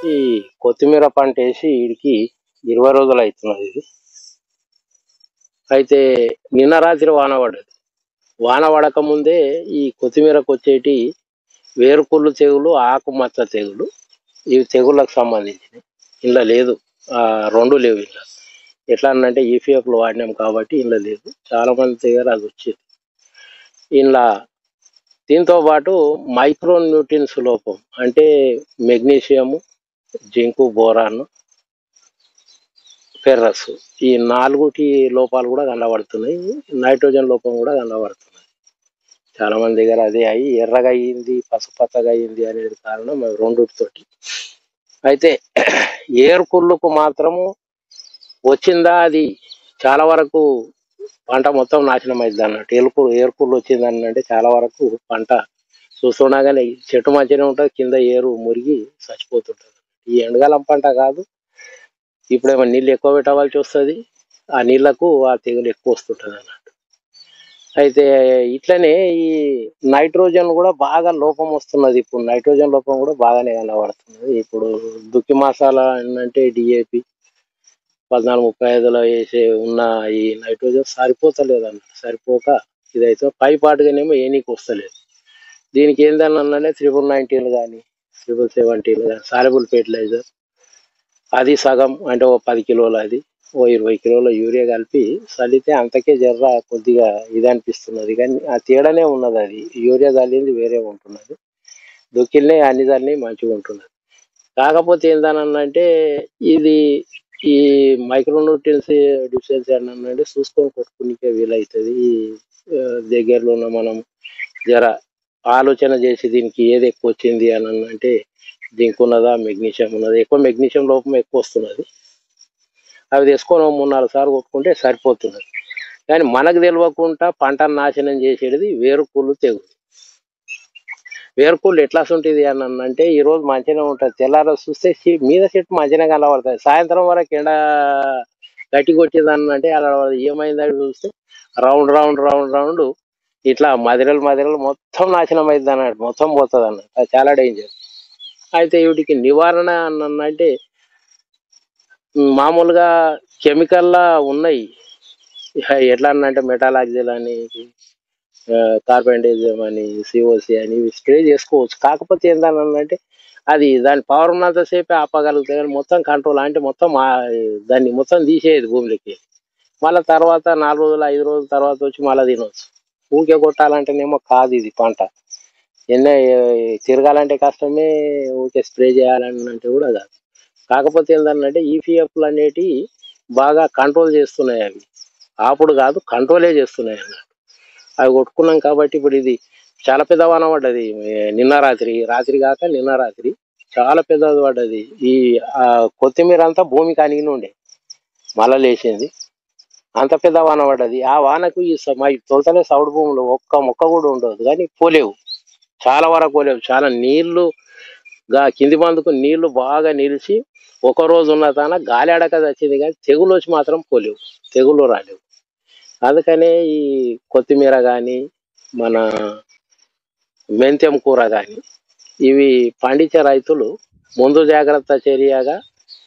ఈ కొత్తిమీర పంట వేసి వీడికి ఇరవై రోజులు అవుతున్నది ఇది అయితే నిన్న రాత్రి వాన పడ్డది వాన పడక ముందే ఈ కొత్తిమీరకు వచ్చేటి వేరుకుళ్ళు తెగులు ఆకుమచ్చ తెగులు ఇవి తెగుళ్ళకు సంబంధించినవి ఇలా లేదు ఆ, రెండు లేవు ఇలా ఎట్లా అంటే ఈపీఎఫ్లు వాడినాం కాబట్టి ఇలా లేదు చాలా మంది దగ్గర అది వచ్చింది ఇలా దీంతో పాటు మైక్రో న్యూట్రియన్స్ లోపం అంటే మెగ్నీషియము జింకు బోరాన్ ఫెర్రస్ ఈ నాలుగుటి లోపాలు కూడా కనబడుతున్నాయి నైట్రోజన్ లోపం కూడా కనబడుతున్నది చాలా మంది దగ్గర అదే అయ్యి ఎర్రగా అయ్యింది పసుపచ్చగా అయ్యింది అనేది కారణం అవి రెండుతోటి అయితే ఏరుకుళ్ళకు మాత్రము వచ్చిందా అది చాలా వరకు పంట మొత్తం నాశనం అయింది అన్నట్టు ఏరుకు ఏరుకుళ్ళు వచ్చిందని అంటే చాలా వరకు పంట చూస్తుండగానే చెట్టు మధ్యనే ఉంటుంది కింద ఏరు మురిగి చచ్చిపోతుంటుంది ఈ ఎండకాలం పంట కాదు ఇప్పుడేమో నీళ్ళు ఎక్కువ పెట్టవలసి వస్తుంది ఆ నీళ్లకు ఆ తెగులు ఎక్కువ వస్తుంటుంది అన్నట్టు అయితే ఇట్లనే ఈ నైట్రోజన్ కూడా బాగా లోపం వస్తున్నది ఇప్పుడు నైట్రోజన్ లోపం కూడా బాగానే కనబడుతున్నది ఇప్పుడు దుక్కి మసాలా అంటే డిఏపి పద్నాలుగు ముప్పై ఐదులో వేసే ఉన్న ఈ నైట్రోజన్ సరిపోతలేదు అన్నట్టు సరిపోక ఇదైతే పై పాటుగానేమో ఏనీకి వస్తలేదు దీనికి ఏందన్నా త్రిబుల్ నైన్టీన్ కానీ త్రిబుల్ సెవెంటీన్ కానీ సాలబుల్ ఫెర్టిలైజర్ అది సగం అంటే ఓ పది కిలోలు అది ఓ ఇరవై కిలోల యూరియా కలిపి చల్లితే అంతకే జర్ర కొద్దిగా ఇది అనిపిస్తున్నది కానీ ఆ తేడానే ఉన్నది అది యూరియా చల్లింది వేరే ఉంటున్నది దుక్కిల్నే అన్ని చల్లి మంచిగా ఉంటున్నది కాకపోతే ఏందనంటే ఇది ఈ మైక్రోన్యూట్రియన్స్ డిఫిషియన్సీ అంటే చూసుకొని కొట్టుకునికే వీలవుతుంది ఈ ఆ, దగ్గరలో ఉన్న మనం జర ఆలోచన చేసి దీనికి ఏది ఎక్కువ వచ్చింది అని అంటే జింక్ ఉన్నదా మెగ్నీషియం ఉన్నదా ఎక్కువ మెగ్నీషియం లోపం ఎక్కువ వస్తున్నది అవి తీసుకొని ఓ మూడు నాలుగు సార్లు కొట్టుకుంటే సరిపోతున్నది కానీ మనకు తెలియకుండా పంటను నాశనం చేసేది వేరుకుళ్ళు తెగులు వేరుకుళ్ళు ఎట్లా ఉంటుంది అని అంటే ఈ రోజు మంచిగానే ఉంటుంది తెల్లార చూస్తే చి- మీద చెట్టు మంచిగానే కనబడుతుంది సాయంత్రం వరకు ఎండ గట్టి కొట్టింది అని అంటే అలా ఏమైందని చూస్తే రౌండ్ రౌండ్ రౌండ్ రౌండ్ ఇట్లా మదిరలు మదిరలు మొత్తం నాశనం అయింది అన్నట్టు మొత్తం పోతుంది అన్నట్టు అది చాలా డేంజర్ అయితే వీటికి నివారణ అని అంటే మామూలుగా కెమికల్లా ఉన్నాయి ఇహ ఎట్లా అంటే మెటాలాక్సిల్ అని కార్బెండేజం అని సిఓసి అని ఇవి స్ప్రే చేసుకోవచ్చు కాకపోతే ఏంటంటే అది దాని పవర్ ఉన్నంతసేపే ఆపగలుగుతాయి కానీ మొత్తం కంట్రోల్ అంటే మొత్తం ఆ- దాన్ని మొత్తం తీసేయదు భూమిలోకి మళ్ళీ తర్వాత నాలుగు రోజులు ఐదు రోజుల తర్వాత వచ్చి మళ్ళీ తినవచ్చు ఊకే కొట్టాలంటేనేమో కాదు ఇది పంట ఎన్నో తిరగాలంటే కష్టమే ఊకే స్ప్రే చేయాలని అంటే కూడా కాదు కాకపోతే ఏంటంటే ఈపీఎఫ్లు అనేటివి బాగా కంట్రోల్ చేస్తున్నాయి అవి ఆపుడు కాదు కంట్రోలే చేస్తున్నాయి అన్నట్టు అవి కొట్టుకున్నాం కాబట్టి ఇప్పుడు ఇది చాలా పెద్ద వాన పడ్డది ఏ, నిన్న రాత్రి రాత్రి కాక నిన్న రాత్రి చాలా పెద్దది పడ్డది ఈ ఆ, కొత్తిమీర అంతా భూమికి అణిగిన ఉండే మళ్ళా లేచింది అంత పెద్ద వాన పడ్డది ఆ వానకు ఈ స- మా ఈ తొలతలే సౌడు భూములు ఒక్క మొక్క కూడా ఉండదు కానీ పోలేవు చాలా వరకు పోలేవు చాలా నీళ్లు గా కింది మందుకు నీళ్లు బాగా నిలిచి ఒక రోజు ఉన్న తాన గాలి అడక వచ్చింది కానీ తెగులు వచ్చి మాత్రం పోలేవు తెగులు రాలేవు అందుకనే ఈ కొత్తిమీర కానీ మన మెంతెం కూర కానీ ఇవి పండించే రైతులు ముందు జాగ్రత్త చర్యగా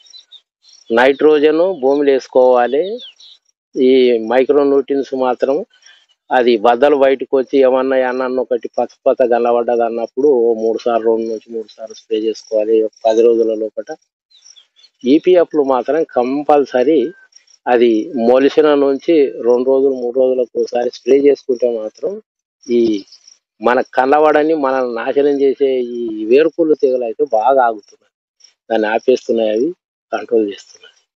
నైట్రోజను భూమిలో వేసుకోవాలి ఈ మైక్రో న్యూట్రియన్స్ మాత్రం అది బద్దలు బయటకు వచ్చి ఏమన్నా అన్న ఒకటి పచ్చ పచ్చ గల్లబడ్డది అన్నప్పుడు ఓ మూడు సార్లు రెండు నుంచి మూడు సార్లు స్ప్రే చేసుకోవాలి ఒక పది రోజుల లోపల ఈపీఎఫ్లు మాత్రం కంపల్సరీ అది మొలిసిన నుంచి రెండు రోజులు మూడు రోజులకు ఒకసారి స్ప్రే చేసుకుంటే మాత్రం ఈ మన కళ్ళబడని మనల్ని నాశనం చేసే ఈ వేరుకుళ్ళు తెగులు అయితే బాగా ఆగుతున్నాయి దాన్ని ఆపేస్తున్నాయి అవి కంట్రోల్ చేస్తున్నాయి